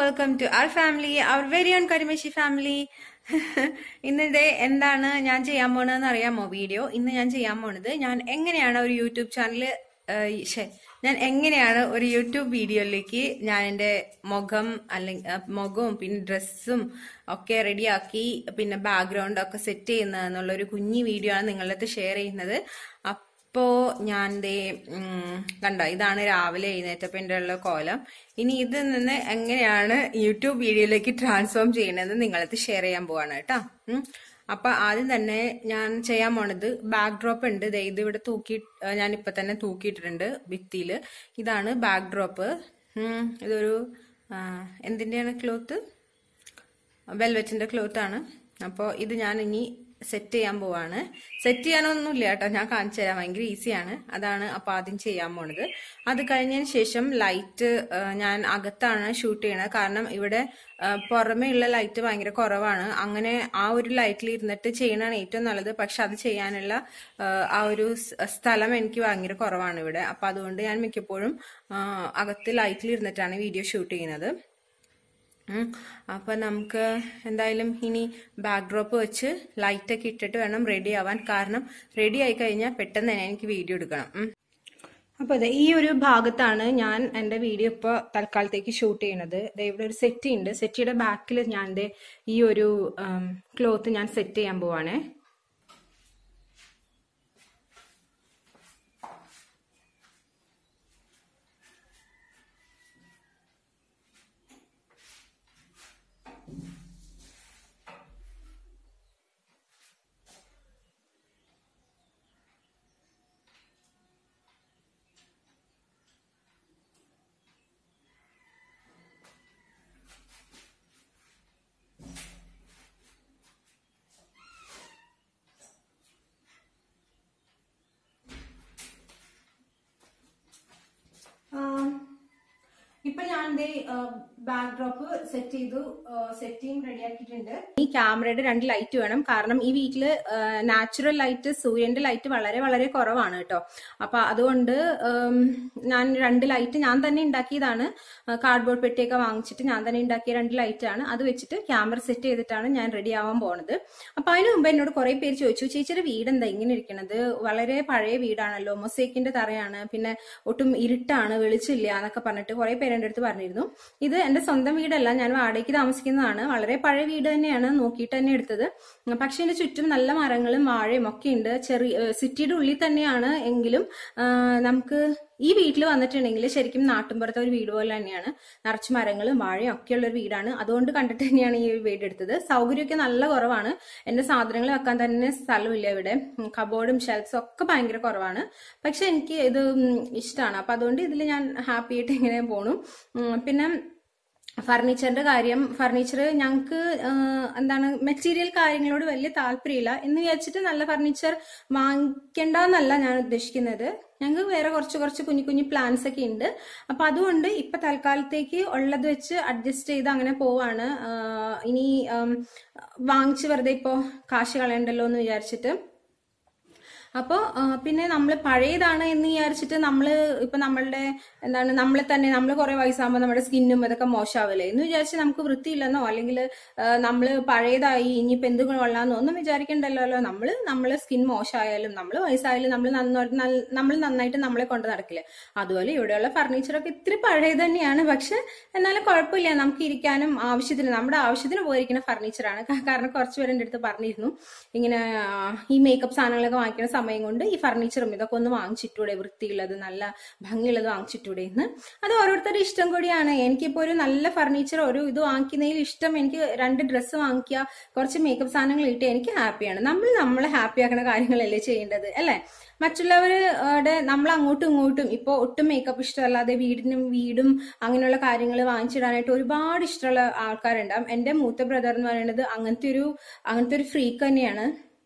Welcome to our family our very own കരിമേശി family ഇന്നിത് എന്താണ് ഞാൻ ചെയ്യാൻ പോണതെന്ന് അറിയാമോ വീഡിയോ ഇന്ന് ഞാൻ ചെയ്യാൻ പോണത് ഞാൻ എങ്ങനെയാണ് ഒരു യൂട്യൂബ് ചാനല് ഞാൻ എങ്ങനെയാണ് ഒരു യൂട്യൂബ് വീഡിയോയിലേക്ക് ഞാൻ എൻ്റെ മുഖം അല്ലെങ്കിൽ മുഖവും പിന്നെ ഡ്രസ്സും ഒക്കെ റെഡിയാക്കി പിന്നെ ബാക്ക്ഗ്രൗണ്ട് ഒക്കെ സെറ്റ് ചെയ്യുന്നത് എന്നുള്ള ഒരു കുഞ്ഞി വീഡിയോ ആണ് നിങ്ങളുടെ അടുത്ത് ഷെയർ ചെയ്യുന്നത് അപ്പോ ഞാൻ ദേ ഉം, കണ്ടോ ഇതാണ് രാവിലെ എഴുന്നേറ്റപ്പോ എൻ്റെ ഉള്ള കോലം ഇനി ഇതിൽ നിന്ന് എങ്ങനെയാണ് യൂട്യൂബ് വീഡിയോയിലേക്ക് ട്രാൻസ്ഫോം ചെയ്യണമെന്ന് നിങ്ങളടുത്ത് ഷെയർ ചെയ്യാൻ പോവാണ് കേട്ടോ ഉം. അപ്പൊ ആദ്യം തന്നെ ഞാൻ ചെയ്യാൻ പോണത് ബാക്ക് ഡ്രോപ്പ് ഉണ്ട് ദേ ഇത് ഇവിടെ തൂക്കി ഞാൻ ഇപ്പൊ തന്നെ തൂക്കിയിട്ടിട്ടുണ്ട് ഭിത്തിയില് ഇതാണ് ബാക്ക് ഡ്രോപ്പ് ഇതൊരു ആ, എന്തിന്റെയാണ് ക്ലോത്ത് വെൽവെറ്റിന്റെ ക്ലോത്ത് ആണ് അപ്പോൾ ഇത് ഞാൻ ഇനി സെറ്റ് ചെയ്യാൻ പോവാണ് സെറ്റ് ചെയ്യാനൊന്നുമില്ല കേട്ടോ ഞാൻ കാണിച്ചു തരാം ഭയങ്കര ഈസിയാണ് അതാണ് അപ്പൊ ആദ്യം ചെയ്യാൻ പോണത് അത് കഴിഞ്ഞതിന് ശേഷം ലൈറ്റ് ഞാൻ അകത്താണ് ഷൂട്ട് ചെയ്യണത് കാരണം ഇവിടെ ആ, പുറമേ ഉള്ള ലൈറ്റ് ഭയങ്കര കുറവാണ് അങ്ങനെ ആ ഒരു ലൈറ്റിൽ ഇരുന്നിട്ട് ചെയ്യണതാണ് ഏറ്റവും നല്ലത് പക്ഷെ അത് ചെയ്യാനുള്ള ആ, ആ ഒരു സ് സ്ഥലം എനിക്ക് ഭയങ്കര കുറവാണ് ഇവിടെ അപ്പൊ അതുകൊണ്ട് ഞാൻ മിക്കപ്പോഴും ആ, അകത്ത് ലൈറ്റിൽ ഇരുന്നിട്ടാണ് വീഡിയോ ഷൂട്ട് ചെയ്യുന്നത് ഉം. അപ്പൊ നമുക്ക് എന്തായാലും ഇനി ബാക്ക് ഡ്രോപ്പ് വെച്ച് ലൈറ്റ് ഒക്കെ ഇട്ടിട്ട് വേണം റെഡി ആവാൻ കാരണം റെഡി ആയി കഴിഞ്ഞാൽ പെട്ടെന്ന് തന്നെ എനിക്ക് വീഡിയോ എടുക്കണം ഉം. അപ്പൊ അതെ ഈ ഒരു ഭാഗത്താണ് ഞാൻ എന്റെ വീഡിയോ ഇപ്പൊ തൽക്കാലത്തേക്ക് ഷൂട്ട് ചെയ്യണത് ദേ ഇവിടെ ഒരു സെറ്റി ഉണ്ട് സെറ്റിയുടെ ബാക്കിൽ ഞാൻ ദേ ഈ ഒരു ക്ലോത്ത് ഞാൻ സെറ്റ് ചെയ്യാൻ പോവാണേ ഇപ്പൊ ഞാൻ ബാക്ക് ഡ്രോപ്പ് സെറ്റ് ചെയ്തു സെറ്റിംഗ് റെഡി ആക്കിയിട്ടുണ്ട് ഈ ക്യാമറയുടെ രണ്ട് ലൈറ്റ് വേണം കാരണം ഈ വീട്ടില് നാച്ചുറൽ ലൈറ്റ് സൂര്യന്റെ ലൈറ്റ് വളരെ വളരെ കുറവാണ് കേട്ടോ അപ്പൊ അതുകൊണ്ട് ഉം, ഞാൻ രണ്ട് ലൈറ്റ് ഞാൻ തന്നെ ഉണ്ടാക്കിയതാണ് കാർഡ്ബോർഡ് പെട്ടിയൊക്കെ വാങ്ങിച്ചിട്ട് ഞാൻ തന്നെ ഉണ്ടാക്കിയ രണ്ട് ലൈറ്റ് ആണ് അത് വെച്ചിട്ട് ക്യാമറ സെറ്റ് ചെയ്തിട്ടാണ് ഞാൻ റെഡി ആവാൻ പോണത് അപ്പൊ അതിനു മുമ്പ് എന്നോട് കുറെ പേര് ചോദിച്ചു ചേച്ചിയുടെ വീട് എന്താ ഇങ്ങനെ ഇരിക്കണത് വളരെ പഴയ വീടാണല്ലോ മൊസൈക്കിന്റെ തറയാണ് പിന്നെ ഒട്ടും ഇരുട്ടാണ് വെളിച്ചില്ല എന്നൊക്കെ പറഞ്ഞിട്ട് കുറെ പേര് എൻ്റെ അടുത്ത് പറഞ്ഞിരുന്നു ഇത് എന്റെ സ്വന്തം വീടല്ല ഞാൻ വാടകയ്ക്ക് താമസിക്കുന്നതാണ് വളരെ പഴയ വീട് തന്നെയാണ് നോക്കിയിട്ട് തന്നെ എടുത്തത് പക്ഷെ എന്റെ ചുറ്റും നല്ല മരങ്ങളും വാഴയും ഒക്കെ ഉണ്ട് ചെറിയ സിറ്റിയുടെ ഉള്ളിൽ തന്നെയാണ് എങ്കിലും ആ, നമുക്ക് ഈ വീട്ടിൽ വന്നിട്ടുണ്ടെങ്കിൽ ശരിക്കും നാട്ടിൻപുറത്തെ ഒരു വീട് പോലെ തന്നെയാണ് നിറച്ച് മരങ്ങളും വാഴയും ഒക്കെയുള്ള ഒരു വീടാണ് അതുകൊണ്ട് കണ്ടിട്ട് തന്നെയാണ് ഈ ഒരു വീട് എടുത്തത് സൗകര്യമൊക്കെ നല്ല കുറവാണ് എന്റെ സാധനങ്ങൾ വെക്കാൻ തന്നെ സ്ഥലമില്ല ഇവിടെ കബോർഡും ഷെൽഫ്സും ഒക്കെ ഭയങ്കര കുറവാണ് പക്ഷെ എനിക്ക് ഇത് ഇഷ്ടമാണ് അപ്പൊ അതുകൊണ്ട് ഇതിൽ ഞാൻ ഹാപ്പി ആയിട്ട് ഇങ്ങനെ പോണു ഉം, പിന്നെ ഫർണിച്ചറിന്റെ കാര്യം ഫർണിച്ചർ ഞങ്ങൾക്ക് എന്താണ് മെറ്റീരിയൽ കാര്യങ്ങളോട് വലിയ താല്പര്യമില്ല എന്ന് വിചാരിച്ചിട്ട് നല്ല ഫർണിച്ചർ വാങ്ങിക്കേണ്ടെന്നല്ല ഞാൻ ഉദ്ദേശിക്കുന്നത് ഞങ്ങൾക്ക് വേറെ കുറച്ച് കുറച്ച് കുഞ്ഞു കുഞ്ഞു പ്ലാൻസ് ഒക്കെ ഉണ്ട് അപ്പൊ അതുകൊണ്ട് ഇപ്പൊ തൽക്കാലത്തേക്ക് ഉള്ളത് വെച്ച് അഡ്ജസ്റ്റ് ചെയ്ത് അങ്ങനെ പോവാണ് ആ, ഇനി ഉം, വാങ്ങിച്ച് വെറുതെ ഇപ്പോ കാശ് കളയണ്ടല്ലോ എന്ന് വിചാരിച്ചിട്ട് അപ്പോൾ പിന്നെ നമ്മൾ പഴയതാണ് എന്ന് വിചാരിച്ചിട്ട് നമ്മൾ ഇപ്പൊ നമ്മളുടെ എന്താണ് നമ്മളെ തന്നെ നമ്മൾ കുറെ വയസ്സാകുമ്പോൾ നമ്മുടെ സ്കിന്നും ഇതൊക്കെ മോശമാവില്ലേ എന്ന് വിചാരിച്ച് നമുക്ക് വൃത്തിയില്ലെന്നോ അല്ലെങ്കിൽ നമ്മൾ പഴയതായി ഇനിയിപ്പോ എന്ത് കൊള്ളാന്നോ ഒന്നും വിചാരിക്കണ്ടല്ലോ നമ്മൾ നമ്മളെ സ്കിൻ മോശമായാലും നമ്മൾ വയസ്സായാലും നമ്മൾ നമ്മൾ നന്നായിട്ട് നമ്മളെ കൊണ്ട് നടക്കില്ലേ അതുപോലെ ഇവിടെയുള്ള ഫർണിച്ചറൊക്കെ ഇത്തിരി പഴയത് തന്നെയാണ് പക്ഷെ എന്നാലും കുഴപ്പമില്ല നമുക്ക് ഇരിക്കാനും ആവശ്യത്തിന് നമ്മുടെ ആവശ്യത്തിന് പോയിരിക്കുന്ന ഫർണിച്ചറാണ് കാരണം കുറച്ച് പേര് എൻ്റെ അടുത്ത് പറഞ്ഞിരുന്നു ഇങ്ങനെ ആ, ഈ മേക്കപ്പ് സാധനങ്ങളൊക്കെ വാങ്ങിക്കുന്ന സമയം കൊണ്ട് ഈ ഫർണിച്ചറും ഇതൊക്കെ ഒന്ന് വാങ്ങിച്ചിട്ടൂടെ വൃത്തിയുള്ളത് നല്ല ഭംഗിയുള്ളത് വാങ്ങിച്ചിട്ടൂടെ എന്ന് അത് ഓരോരുത്തരുടെ ഇഷ്ടം കൂടിയാണ് എനിക്കിപ്പോ ഒരു നല്ല ഫർണിച്ചർ ഒരു ഇത് വാങ്ങിക്കുന്നതിൽ ഇഷ്ടം എനിക്ക് രണ്ട് ഡ്രസ്സ് വാങ്ങിക്കുക കുറച്ച് മേക്കപ്പ് സാധനങ്ങൾ ഇട്ട് എനിക്ക് ഹാപ്പിയാണ് നമ്മൾ നമ്മളെ ഹാപ്പി ആക്കുന്ന കാര്യങ്ങളല്ലേ ചെയ്യേണ്ടത് അല്ലേ മറ്റുള്ളവരുടെ നമ്മൾ അങ്ങോട്ടും ഇങ്ങോട്ടും ഇപ്പോൾ ഒട്ടും മേക്കപ്പ് ഇഷ്ടമല്ലാതെ വീടിനും വീടും അങ്ങനെയുള്ള കാര്യങ്ങൾ വാങ്ങിച്ചിടാനായിട്ട് ഒരുപാട് ഇഷ്ടമുള്ള ആൾക്കാരുണ്ടാവും എൻ്റെ മൂത്ത ബ്രദർ എന്ന് പറയുന്നത് അങ്ങനത്തെ ഒരു അങ്ങനത്തെ ഒരു ഫ്രീക്ക് തന്നെയാണ്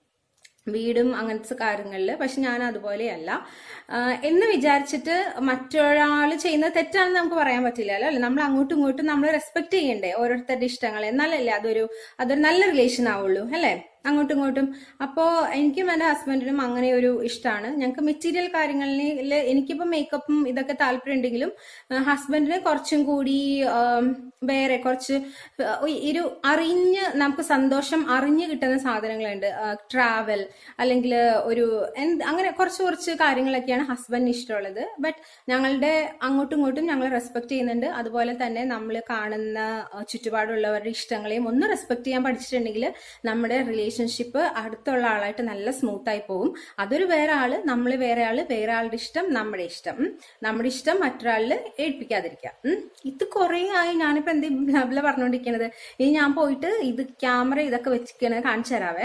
വീടും അങ്ങനത്തെ കാര്യങ്ങളിൽ പക്ഷെ ഞാൻ അതുപോലെയല്ല ആഹ് എന്ന് വിചാരിച്ചിട്ട് മറ്റൊരാൾ ചെയ്യുന്നത് തെറ്റാണെന്ന് നമുക്ക് പറയാൻ പറ്റില്ല അല്ലേ നമ്മൾ അങ്ങോട്ടും ഇങ്ങോട്ടും നമ്മൾ റെസ്പെക്ട് ചെയ്യണ്ടേ ഓരോരുത്തരുടെ ഇഷ്ടങ്ങൾ എന്നാലല്ലേ അതൊരു അതൊരു നല്ല റിലേഷൻ ആവുള്ളൂ അല്ലേ അങ്ങോട്ടും ഇങ്ങോട്ടും അപ്പോ എനിക്കും എന്റെ ഹസ്ബൻഡിനും അങ്ങനെ ഒരു ഇഷ്ടമാണ് ഞങ്ങൾക്ക് മെറ്റീരിയൽ കാര്യങ്ങളിൽ എനിക്കിപ്പോ മേക്കപ്പും ഇതൊക്കെ താല്പര്യം ഉണ്ടെങ്കിലും ഹസ്ബൻഡിന് കുറച്ചും കൂടി ആം, വേറെ കുറച്ച് ഒരു അറിഞ്ഞ് നമുക്ക് സന്തോഷം അറിഞ്ഞ് കിട്ടുന്ന സാധനങ്ങളുണ്ട് ട്രാവൽ അല്ലെങ്കിൽ ഒരു എന്ത് അങ്ങനെ കുറച്ച് കുറച്ച് കാര്യങ്ങളൊക്കെയാണ് ഹസ്ബൻഡിന് ഇഷ്ടമുള്ളത് ബട്ട് ഞങ്ങളുടെ അങ്ങോട്ടും ഇങ്ങോട്ടും ഞങ്ങൾ റെസ്പെക്ട് ചെയ്യുന്നുണ്ട് അതുപോലെ തന്നെ നമ്മൾ കാണുന്ന ആ, ചുറ്റുപാടുള്ളവരുടെ ഇഷ്ടങ്ങളെയും ഒന്ന് റെസ്പെക്ട് ചെയ്യാൻ പഠിച്ചിട്ടുണ്ടെങ്കിൽ നമ്മുടെ റിലേഷൻഷിപ്പ് അടുത്തുള്ള ആളായിട്ട് നല്ല സ്മൂത്ത് ആയി പോകും അതൊരു വേറെ ആള് നമ്മൾ വേറെ ആള് വേറെ ആളുടെ ഇഷ്ടം നമ്മുടെ ഇഷ്ടം ഉം. നമ്മുടെ ഇഷ്ടം മറ്റൊരാളിൽ ഏൽപ്പിക്കാതിരിക്കുക ഉം. ഇത് കുറേ ആയി ഞാനിപ്പോ എന്ത് ബില പറഞ്ഞുകൊണ്ടിരിക്കുന്നത് ഇനി ഞാൻ പോയിട്ട് ഇത് ക്യാമറ ഇതൊക്കെ വെച്ചിരിക്കണത് കാണിച്ചു തരാവേ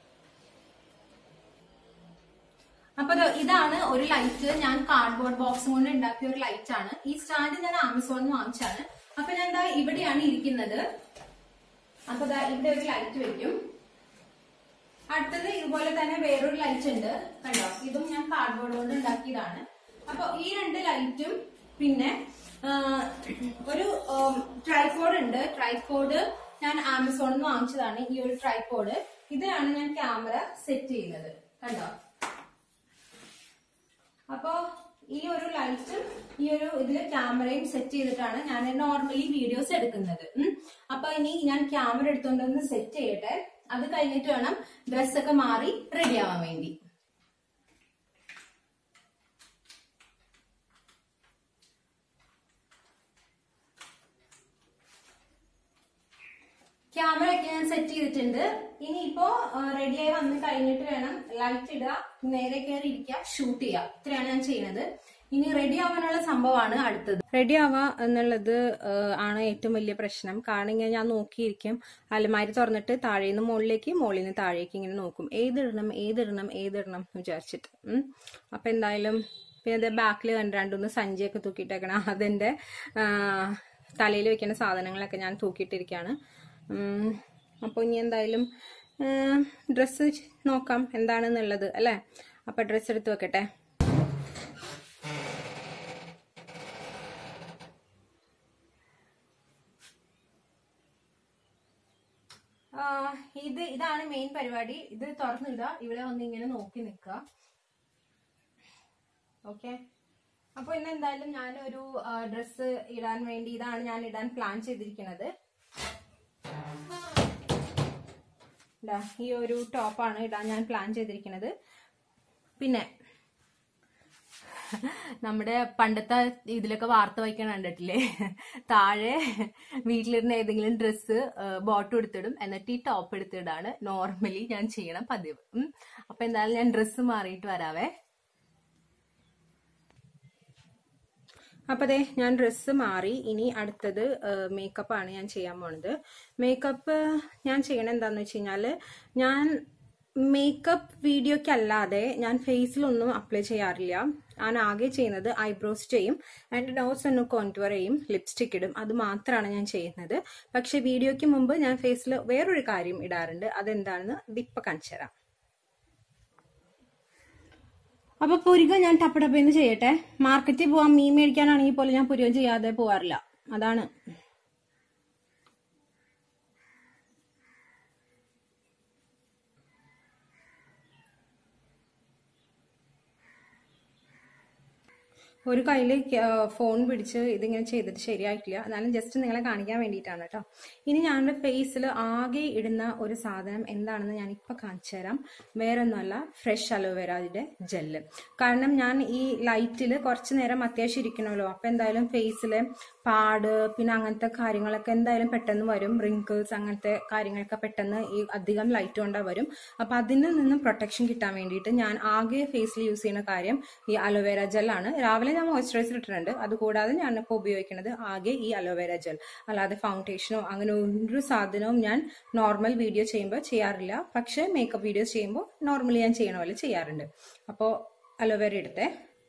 അപ്പൊ ദോ ഇതാണ് ഒരു ലൈറ്റ് ഞാൻ കാർഡ്ബോർഡ് ബോക്സ് കൊണ്ട് ഉണ്ടാക്കിയ ഒരു ലൈറ്റ് ആണ് ഈ സ്റ്റാൻഡ് ഞാൻ ആമസോണിൽ നിന്ന് വാങ്ങിച്ചാണ് അപ്പൊ ഞാൻ ദാ ഇവിടെയാണ് ഇരിക്കുന്നത് അപ്പൊ ദാ ഇവിടെ ഒരു ലൈറ്റ് വെക്കും അടുത്തത് ഇതുപോലെ തന്നെ വേറൊരു ലൈറ്റ് ഉണ്ട് കണ്ടോ ഇതും ഞാൻ കാർഡ്ബോർഡ് കൊണ്ട് ഉണ്ടാക്കിയതാണ് അപ്പൊ ഈ രണ്ട് ലൈറ്റും പിന്നെ ആ, ഒരു ട്രൈപോഡ് ഉണ്ട് ട്രൈപോഡ് ഞാൻ ആമസോണിൽ നിന്ന് വാങ്ങിച്ചതാണ് ഈ ഒരു ട്രൈപോഡ് ഇതിലാണ് ഞാൻ ക്യാമറ സെറ്റ് ചെയ്യുന്നത് കണ്ടോ അപ്പോ ഈ ഒരു ലൈറ്റും ഈ ഒരു ഇതില് ക്യാമറയും സെറ്റ് ചെയ്തിട്ടാണ് ഞാൻ നോർമലി വീഡിയോസ് എടുക്കുന്നത് ഉം. അപ്പൊ ഇനി ഞാൻ ക്യാമറ എടുത്തുകൊണ്ടൊന്ന് സെറ്റ് ചെയ്യട്ടെ അത് കഴിഞ്ഞിട്ട് വേണം ഡ്രസ്സൊക്കെ മാറി റെഡി ആവാൻ വേണ്ടി ക്യാമറ ഒക്കെ ഞാൻ സെറ്റ് ചെയ്തിട്ടുണ്ട് ഇനിയിപ്പോ റെഡിയായി വന്ന് കഴിഞ്ഞിട്ട് വേണം ലൈറ്റ് ഇടുക നേരെ കയറി ഇരിക്കുക ഷൂട്ട് ചെയ്യുക ഇത്രയാണ് ഞാൻ ചെയ്യുന്നത് ഇനി റെഡി ആവാനുള്ള സംഭവമാണ് അടുത്തത് റെഡി ആവുക എന്നുള്ളത് ആ, ആണ് ഏറ്റവും വലിയ പ്രശ്നം കാരണം ഇങ്ങനെ ഞാൻ നോക്കിയിരിക്കും അലമാരി തുറന്നിട്ട് താഴേന്ന് മുകളിലേക്ക് മുകളിൽ നിന്ന് താഴേക്ക് ഇങ്ങനെ നോക്കും ഏതിടണം ഏതിടണം ഏതിടണം എന്ന് വിചാരിച്ചിട്ട് ഉം. അപ്പൊ എന്തായാലും പിന്നെ ബാക്കിൽ കണ്ട് രണ്ടുമൂന്ന് സഞ്ചിയൊക്കെ തൂക്കിയിട്ടേക്കണം അതെന്റെ തലയിൽ വെക്കുന്ന സാധനങ്ങളൊക്കെ ഞാൻ തൂക്കിയിട്ടിരിക്കുകയാണ് ഉം, അപ്പോൾ ഇനി എന്തായാലും ഡ്രസ്സ് നോക്കാം എന്താണെന്നുള്ളത് അല്ലേ അപ്പൊ ഡ്രസ്സ് എടുത്ത് വെക്കട്ടെ ആ, ഇത് ഇതാണ് മെയിൻ പരിപാടി ഇത് തുറന്നിടുക ഇവിടെ വന്ന് ഇങ്ങനെ നോക്കി നിൽക്കുക ഓക്കെ അപ്പൊ ഇന്ന് എന്തായാലും ഞാൻ ഒരു ഡ്രസ്സ് ഇടാൻ വേണ്ടി ഇതാണ് ഞാൻ ഇടാൻ പ്ലാൻ ചെയ്തിരിക്കുന്നത് ദാ, ഈ ഒരു ടോപ്പാണ് ഇടാൻ ഞാൻ പ്ലാൻ ചെയ്തിരിക്കുന്നത് പിന്നെ നമ്മുടെ പണ്ടത്തെ ഇതിലൊക്കെ വാർത്ത വായിക്കാൻ കണ്ടിട്ടില്ലേ താഴെ വീട്ടിലിരുന്ന ഏതെങ്കിലും ഡ്രസ്സ് ബോട്ടം എടുത്തിടും എന്നിട്ട് ഈ ടോപ്പ് എടുത്തിടാണ് നോർമലി ഞാൻ ചെയ്യണം പതിവ് ഉം. അപ്പൊ എന്തായാലും ഞാൻ ഡ്രസ്സ് മാറിയിട്ട് വരാവേ അപ്പൊ അതെ ഞാൻ ഡ്രസ്സ് മാറി ഇനി അടുത്തത് മേക്കപ്പ് ആണ് ഞാൻ ചെയ്യാൻ പോണത് മേക്കപ്പ് ഞാൻ ചെയ്യണത് എന്താന്ന് വെച്ച് കഴിഞ്ഞാല് ഞാൻ മേക്കപ്പ് വീഡിയോക്ക് അല്ലാതെ ഞാൻ ഫേസിലൊന്നും അപ്ലൈ ചെയ്യാറില്ല ഞാൻ ആകെ ചെയ്യുന്നത് ഐബ്രോസ് ചെയ്യും ആൻഡ് നോസ് ഒന്ന് കോൺറ്റുവർ ചെയ്യും ലിപ്സ്റ്റിക് ഇടും അത് മാത്രമാണ് ഞാൻ ചെയ്യുന്നത് പക്ഷെ വീഡിയോയ്ക്ക് മുമ്പ് ഞാൻ ഫേസിൽ വേറൊരു കാര്യം ഇടാറുണ്ട് അതെന്താണെന്ന് ഇതിപ്പോ കാണിച്ചു തരാം അപ്പൊ പുരുക ഞാൻ ടപ്പടപ്പെന്ന് ചെയ്യട്ടെ മാർക്കറ്റിൽ പോവാൻ മീൻ മേടിക്കാനാണെങ്കിൽ പോലും ഞാൻ പുരുകം ചെയ്യാതെ പോവാറില്ല അതാണ് ഒരു കയ്യിൽ ഫോൺ പിടിച്ച് ഇതിങ്ങനെ ചെയ്തിട്ട് ശരിയായിട്ടില്ല എന്നാലും ജസ്റ്റ് നിങ്ങളെ കാണിക്കാൻ വേണ്ടിയിട്ടാണ് കേട്ടോ ഇനി ഞാനുടെ ഫേസിൽ ആകെ ഇടുന്ന ഒരു സാധനം എന്താണെന്ന് ഞാൻ ഇപ്പൊ കാണിച്ചു തരാം വേറെ ഒന്നുമല്ല ഫ്രഷ് അലോവേരയുടെ ജെല്ല് കാരണം ഞാൻ ഈ ലൈറ്റിൽ കുറച്ച് നേരം അത്യാവശ്യം ഇരിക്കണമല്ലോ അപ്പൊ എന്തായാലും ഫേസിലെ പാട് പിന്നെ അങ്ങനത്തെ കാര്യങ്ങളൊക്കെ എന്തായാലും പെട്ടെന്ന് വരും റിങ്കിൾസ് അങ്ങനത്തെ കാര്യങ്ങളൊക്കെ പെട്ടെന്ന് ഈ അധികം ലൈറ്റ് കൊണ്ടാ വരും അപ്പൊ അതിൽ നിന്ന് പ്രൊട്ടക്ഷൻ കിട്ടാൻ വേണ്ടിയിട്ട് ഞാൻ ആകെ ഫേസിൽ യൂസ് ചെയ്യുന്ന കാര്യം ഈ അലോവേര ജെല്ലാണ് രാവിലെ ഞാൻ മോയ്സ്ചറൈസർ ഇട്ടിട്ടുണ്ട് അതുകൂടാതെ ഞാൻ ഇപ്പോൾ ഉപയോഗിക്കുന്നത് ആകെ ഈ അലോവേര ജെൽ അല്ലാതെ ഫൗണ്ടേഷനോ അങ്ങനെ ഒരു സാധനവും ഞാൻ നോർമൽ വീഡിയോ ചെയ്യുമ്പോൾ ചെയ്യാറില്ല പക്ഷെ മേക്കപ്പ് വീഡിയോസ് ചെയ്യുമ്പോൾ നോർമലി ഞാൻ ചെയ്യണ പോലെ ചെയ്യാറുണ്ട് അപ്പോൾ അലോവേര എടുത്തേ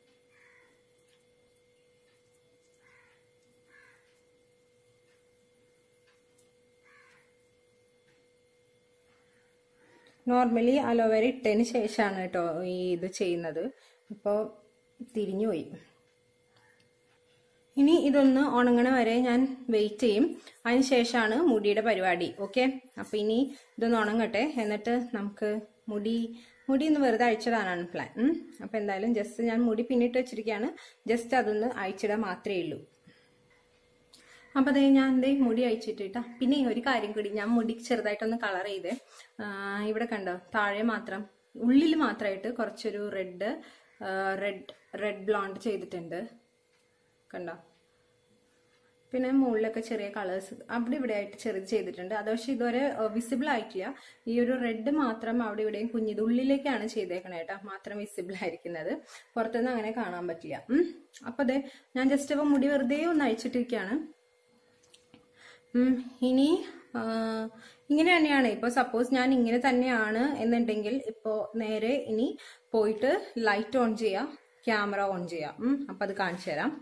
നോർമലി അലോവേര ഇട്ടതിന് ശേഷമാണ് കേട്ടോ ഈ ഇത് ചെയ്യുന്നത് ഇപ്പോൾ തിരിഞ്ഞുപോയി ഇനി ഇതൊന്ന് ഉണങ്ങണ വരെ ഞാൻ വെയിറ്റ് ചെയ്യും അതിന് ശേഷമാണ് മുടിയുടെ പരിപാടി ഓക്കെ അപ്പൊ ഇനി ഇതൊന്ന് ഉണങ്ങട്ടെ എന്നിട്ട് നമുക്ക് മുടി മുടി ഒന്ന് വെറുതെ അഴിച്ചിടാനാണ് പ്ലാൻ ഉം. അപ്പൊ എന്തായാലും ജസ്റ്റ് ഞാൻ മുടി പിന്നിട്ട് വെച്ചിരിക്കുകയാണ് ജസ്റ്റ് അതൊന്ന് അഴിച്ചിടാൻ മാത്രമേ ഉള്ളൂ അപ്പൊ അതേ ഞാൻ ദേ മുടി അയച്ചിട്ടിട്ടാ പിന്നെ ഒരു കാര്യം കൂടി ഞാൻ മുടി ചെറുതായിട്ടൊന്ന് കളർ ചെയ്തേ ആ, ഇവിടെ കണ്ടോ താഴെ മാത്രം ഉള്ളിൽ മാത്രമായിട്ട് കുറച്ചൊരു റെഡ് റെഡ് റെഡ് ബ്ലോണ്ട് ചെയ്തിട്ടുണ്ട് കണ്ടോ പിന്നെ മുകളിലൊക്കെ ചെറിയ കളേഴ്സ് അവിടെ ഇവിടെ ആയിട്ട് ചെറുത് ചെയ്തിട്ടുണ്ട് അത് പക്ഷെ ഇതുവരെ വിസിബിൾ ആയിട്ടില്ല ഈ ഒരു റെഡ് മാത്രം അവിടെ ഇവിടെയും കുഞ്ഞിത് ഉള്ളിലേക്കാണ് ചെയ്തേക്കണേ കേട്ടോ മാത്രം വിസിബിൾ ആയിരിക്കുന്നത് പുറത്തുനിന്ന് അങ്ങനെ കാണാൻ പറ്റില്ല ഉം. അപ്പൊ അതെ ഞാൻ ജസ്റ്റ് ഇപ്പൊ മുടി വെറുതെ ഒന്ന് അഴിച്ചിട്ടിരിക്കുകയാണ് ഉം, ഇനി ആ, ഇങ്ങനെ തന്നെയാണ് ഇപ്പൊ സപ്പോസ് ഞാൻ ഇങ്ങനെ തന്നെയാണ് എന്നുണ്ടെങ്കിൽ ഇപ്പോ നേരെ ഇനി പോയിട്ട് ലൈറ്റ് ഓൺ ചെയ്യാം ക്യാമറ ഓൺ ചെയ്യാം ഉം, അപ്പൊ അത് കാണിച്ചു തരാം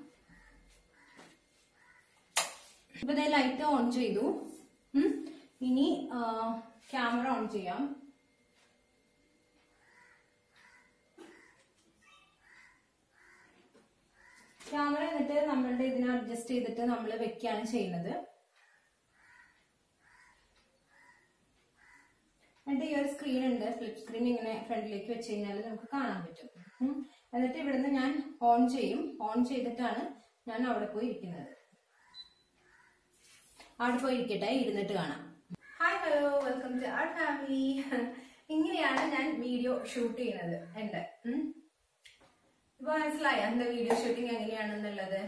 ഇപ്പൊ ഇതേ ലൈറ്റ് ഓൺ ചെയ്തു ഉം, ഇനി ക്യാമറ ഓൺ ചെയ്യാം ക്യാമറ എന്നിട്ട് നമ്മളുടെ ഇതിനെ അഡ്ജസ്റ്റ് ചെയ്തിട്ട് നമ്മൾ വെക്കുകയാണ് ചെയ്യുന്നത് എന്നിട്ട് ഈ ഒരു സ്ക്രീൻ ഉണ്ട് ഫ്ലിപ്പ് സ്ക്രീൻ ഇങ്ങനെ ഫ്രണ്ടിലേക്ക് വെച്ച് കഴിഞ്ഞാൽ നമുക്ക് കാണാൻ പറ്റും ഉം. എന്നിട്ട് ഇവിടുന്ന് ഞാൻ ഓൺ ചെയ്യും ഓൺ ചെയ്തിട്ടാണ് ഞാൻ അവിടെ പോയി ഇരിക്കുന്നത് അവിടെ പോയി ഇരിക്കട്ടെ ഇരുന്നിട്ട് കാണാം hi hello welcome to our family ഇങ്ങനെയാണ് ഞാൻ വീഡിയോ ഷൂട്ട് ചെയ്യുന്നത് എന്റെ ഉം. ഇപ്പൊ മനസ്സിലായോ എന്റെ വീഡിയോ ഷൂട്ടിംഗ് എങ്ങനെയാണെന്നുള്ളത്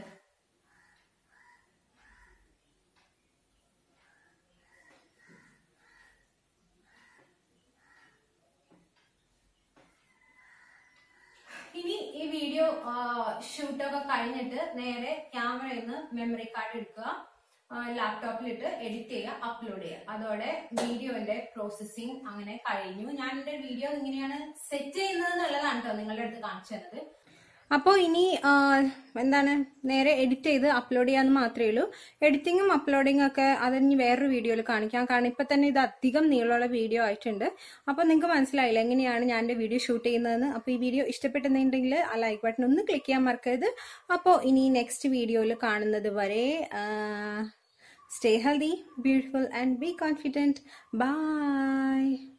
ഇനി ഈ വീഡിയോ ഷൂട്ടൊക്കെ കഴിഞ്ഞിട്ട് നേരെ ക്യാമറയിൽ നിന്ന് മെമ്മറി കാർഡ് എടുക്കുക ലാപ്ടോപ്പിലിട്ട് എഡിറ്റ് ചെയ്യുക അപ്ലോഡ് ചെയ്യുക അതോടെ വീഡിയോന്റെ പ്രോസസ്സിങ് അങ്ങനെ കഴിഞ്ഞു ഞാൻ എന്റെ വീഡിയോ ഇങ്ങനെയാണ് സെറ്റ് ചെയ്യുന്നത് എന്നുള്ളതാണ് കേട്ടോ നിങ്ങളുടെ അടുത്ത് കാണിച്ചു തന്നത് അപ്പോൾ ഇനി ആ, എന്താണ് നേരെ എഡിറ്റ് ചെയ്ത് അപ്ലോഡ് ചെയ്യാന്ന് മാത്രമേ ഉള്ളൂ എഡിറ്റിങ്ങും അപ്ലോഡിങ്ങും ഒക്കെ അത് ഇനി വേറൊരു വീഡിയോയിൽ കാണിക്കാം കാരണം ഇപ്പൊ തന്നെ ഇത് അധികം നീളമുള്ള വീഡിയോ ആയിട്ടുണ്ട് അപ്പോൾ നിങ്ങൾക്ക് മനസ്സിലായില്ല എങ്ങനെയാണ് ഞാൻ എൻ്റെ വീഡിയോ ഷൂട്ട് ചെയ്യുന്നതെന്ന് അപ്പോൾ ഈ വീഡിയോ ഇഷ്ടപ്പെട്ടുന്നുണ്ടെങ്കിൽ ആ ലൈക്ക് ബട്ടൺ ഒന്ന് ക്ലിക്ക് ചെയ്യാൻ മറക്കരുത് അപ്പോൾ ഇനി നെക്സ്റ്റ് വീഡിയോയിൽ കാണുന്നത് വരെ stay healthy beautiful and be confident by